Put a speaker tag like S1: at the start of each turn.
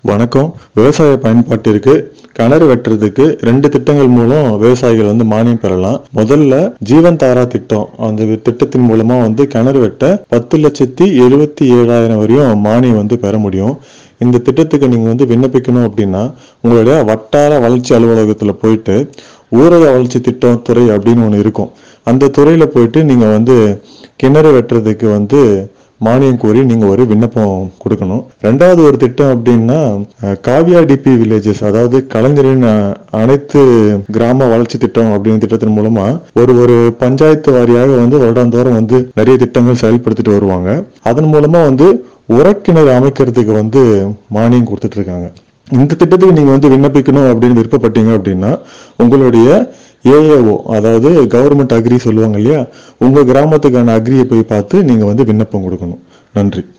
S1: வணக்கம் விவசாய பயன்பாட்டிற்கு கிணறு வெட்டுறதுக்கு ரெண்டு திட்டங்கள் மூலம் விவசாயிகள் வந்து மானியம் பெறலாம் முதல்ல ஜீவன் தாரா திட்டம் அந்த திட்டத்தின் மூலமா வந்து கிணறு வெட்ட பத்து லட்சத்தி எழுபத்தி ஏழாயிரம் வரையும் மானியம் வந்து பெற முடியும் இந்த திட்டத்துக்கு நீங்க வந்து விண்ணப்பிக்கணும் அப்படின்னா உங்களுடைய வட்டார வளர்ச்சி அலுவலகத்துல போயிட்டு ஊரக வளர்ச்சி திட்டம் துறை அப்படின்னு ஒன்று இருக்கும் அந்த துறையில போயிட்டு நீங்க வந்து கிணறு வெட்டுறதுக்கு வந்து மானியம் கோரி நீங்க ஒரு விண்ணப்பம் கொடுக்கணும் ரெண்டாவது ஒரு திட்டம் அப்படின்னா அஹ், காவியா டிபி வில்லேஜஸ் அதாவது கலைஞரின் அஹ், அனைத்து கிராம வளர்ச்சி திட்டம் அப்படிங்கிற திட்டத்தின் மூலமா ஒரு ஒரு பஞ்சாயத்து வாரியாக வந்து வருடாந்தோறும் வந்து நிறைய திட்டங்கள் செயல்படுத்திட்டு வருவாங்க அதன் மூலமா வந்து உரக்கிணறு அமைக்கிறதுக்கு வந்து மானியம் கொடுத்துட்டு இருக்காங்க இந்த திட்டத்துக்கு நீங்க வந்து விண்ணப்பிக்கணும் அப்படின்னு விருப்பப்பட்டீங்க அப்படின்னா உங்களுடைய ஏஏஓ அதாவது கவர்மெண்ட் அக்ரி சொல்லுவாங்க இல்லையா உங்க கிராமத்துக்கான அக்ரியை போய் பார்த்து நீங்க வந்து விண்ணப்பம் கொடுக்கணும் நன்றி